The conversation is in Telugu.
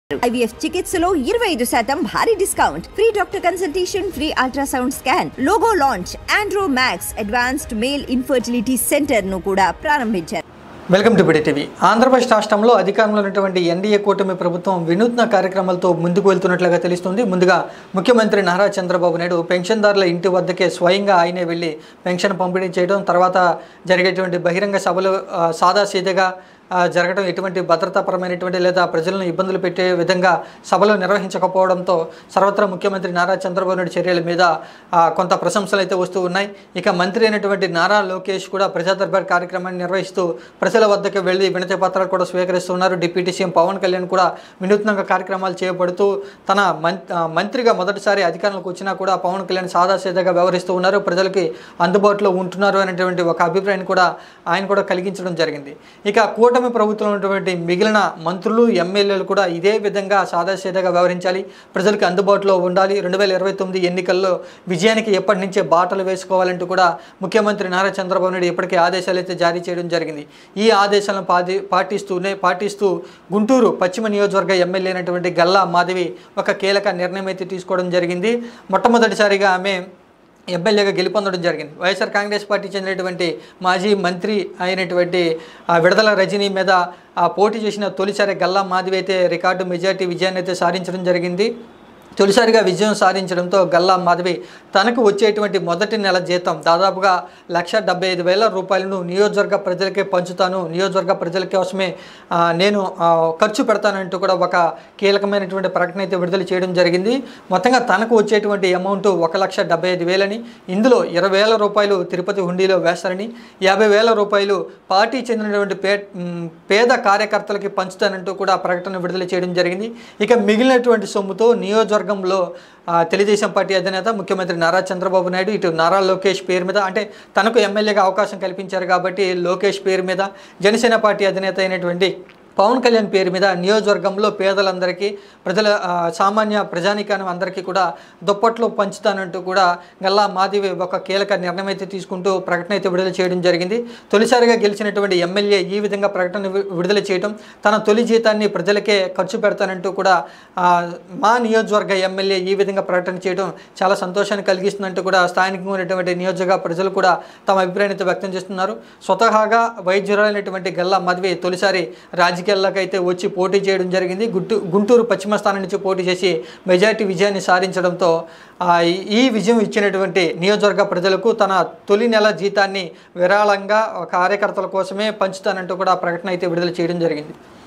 ఐవీఎఫ్ చికిత్సలో ఇరవై ఐదు శాతం భారీ discount free doctor consultation free ultrasound scan logo launch Andro max advanced male infertility centre ను కూడా ప్రారంభించారు welcome to BD TV Andhra Pradesh రాష్ట్రంలో అధికారంలో ఉన్నటువంటి ఎన్డీఏ కూటమి ప్రభుత్వం వినూత్న కార్యక్రమాలతో ముందుకు వెళ్తున్నట్లుగా తెలుస్తుంది ముందుగా ముఖ్యమంత్రి నారా చంద్రబాబు నాయుడు పెన్షన్దారుల ఇంటి వద్దకే స్వయంగా ఆయనే వెళ్ళి పెన్షన్ పంపిణీ చేయడం తర్వాత జరిగేటువంటి బహిరంగ సభలు ఆ, సాదాసీదగా ఆ, జరగడం ఎటువంటి భద్రతాపరమైనటువంటి లేదా ప్రజలను ఇబ్బందులు పెట్టే విధంగా సభలు నిర్వహించకపోవడంతో సర్వత్రా ముఖ్యమంత్రి నారా చంద్రబాబు నాయుడు చర్యల మీద ఆ, కొంత ప్రశంసలు అయితే వస్తూ ఉన్నాయి ఇక మంత్రి అయినటువంటి నారా లోకేష్ కూడా ప్రజా దర్బార్ కార్యక్రమాన్ని నిర్వహిస్తూ ప్రజల వద్దకు వెళ్ళి వినతి పత్రాలు కూడా స్వీకరిస్తున్నారు డిప్యూటీ సీఎం పవన్ కళ్యాణ్ కూడా వినూత్నంగా కార్యక్రమాలు చేపడుతూ తన మం- ఆ, మంత్రిగా మొదటిసారి అధికారంలోకి వచ్చినా కూడా పవన్ కళ్యాణ్ సాదాసీదాగా వ్యవహరిస్తూ ఉన్నారు ప్రజలకి అందుబాటులో ఉంటున్నారు అనేటువంటి ఒక అభిప్రాయాన్ని కూడా ఆయన కూడా కలిగించడం జరిగింది ఇక కూటమి ప్రభుత్వంలో ఉన్నటువంటి మిగిలిన మంత్రులు ఎమ్మెల్యేలు కూడా ఇదే విధంగా సాదాసీదాగా వ్యవహరించాలి ప్రజలకు అందుబాటులో ఉండాలి రెండు వేల ఇరవై తొమ్మిది ఎన్నికల్లో విజయానికి ఎప్పటి నుంచే బాటలు వేసుకోవాలంటూ కూడా ముఖ్యమంత్రి నారా చంద్రబాబు నాయుడు ఇప్పటికే ఆదేశాలు అయితే జారీ చేయడం జరిగింది ఈ ఆదేశాలను పాటి పాటిస్తూనే పాటిస్తూ గుంటూరు పశ్చిమ నియోజకవర్గ ఎమ్మెల్యే అయినటువంటి గల్లా మాధవి ఒక కీలక నిర్ణయం అయితే తీసుకోవడం జరిగింది మొట్టమొదటిసారిగా ఆమె ఎమ్మెల్యేగా గెలుపొందడం జరిగింది వైఎస్ఆర్ కాంగ్రెస్ పార్టీ చెందినటువంటి మాజీ మంత్రి అయినటువంటి ఆ విడదల రజనీ మీద ఆ పోటీ చేసిన తొలిసారి గల్లా మాధవి అయితే రికార్డు మెజార్టీ విజయాన్ని అయితే సాధించడం జరిగింది తొలిసారిగా విజయం సాధించడంతో గల్లా మాధవి తనకు వచ్చేటువంటి మొదటి నెల జీతం దాదాపుగా లక్ష డెబ్బై ఐదు వేల రూపాయలను నియోజకవర్గ ప్రజలకే పంచుతాను నియోజకవర్గ ప్రజల కోసమే ఆ, నేను ఆ, ఖర్చు పెడతానంటూ కూడా ఒక కీలకమైనటువంటి ప్రకటన అయితే విడుదల చేయడం జరిగింది మొత్తంగా తనకు వచ్చేటువంటి అమౌంట్ ఒక లక్ష డెబ్బై ఐదు వేలని ఇందులో ఇరవై వేల రూపాయలు తిరుపతి హుండీలో వేస్తారని యాభై వేల రూపాయలు పార్టీ చెందినటువంటి పే మ్, పేద కార్యకర్తలకి పంచుతానంటూ కూడా ప్రకటన విడుదల చేయడం జరిగింది ఇక మిగిలినటువంటి సొమ్ముతో నియోజకవర్గంలో ఆ, తెలుగుదేశం పార్టీ అధినేత ముఖ్యమంత్రి నారా చంద్రబాబు నాయుడు ఇటు నారా లోకేష్ పేరు మీద అంటే తనకు ఎమ్మెల్యేగా అవకాశం కల్పించారు కాబట్టి లోకేష్ పేరు మీద జనసేన పార్టీ అధినేత అయినటువంటి పవన్ కళ్యాణ్ పేరు మీద నియోజకవర్గంలో పేదలందరికీ ప్రజల ఆ, సామాన్య ప్రజానికానం అందరికీ కూడా దుప్పట్లు పంచుతానంటూ కూడా గల్లా మాదివి ఒక కీలక నిర్ణయం అయితే తీసుకుంటూ ప్రకటన అయితే విడుదల చేయడం జరిగింది తొలిసారిగా గెలిచినటువంటి ఎమ్మెల్యే ఈ విధంగా ప్రకటన వి- విడుదల చేయడం తన తొలి జీతాన్ని ప్రజలకే ఖర్చు పెడతానంటూ కూడా ఆ, మా నియోజకవర్గ ఎమ్మెల్యే ఈ విధంగా ప్రకటన చేయడం చాలా సంతోషాన్ని కలిగిస్తుందంటూ కూడా స్థానికంగా ఉన్నటువంటి నియోజక ప్రజలు కూడా తమ అభిప్రాయాన్ని అయితే వ్యక్తం చేస్తున్నారు స్వతహాగా వైద్యురాలైనటువంటి గల్లా మధవి తొలిసారి రాజకీయాల్లోకి అయితే వచ్చి పోటీ చేయడం జరిగింది గుంటూ గుంటూరు పశ్చిమ స్థానం నుంచి పోటీ చేసి మెజార్టీ విజయాన్ని సాధించడంతో ఆ, ఈ- ఈ విజయం ఇచ్చినటువంటి నియోజకవర్గ ప్రజలకు తన తొలి నెల జీతాన్ని విరాళంగా కార్యకర్తల కోసమే పంచుతానంటూ కూడా ప్రకటన అయితే విడుదల చేయడం జరిగింది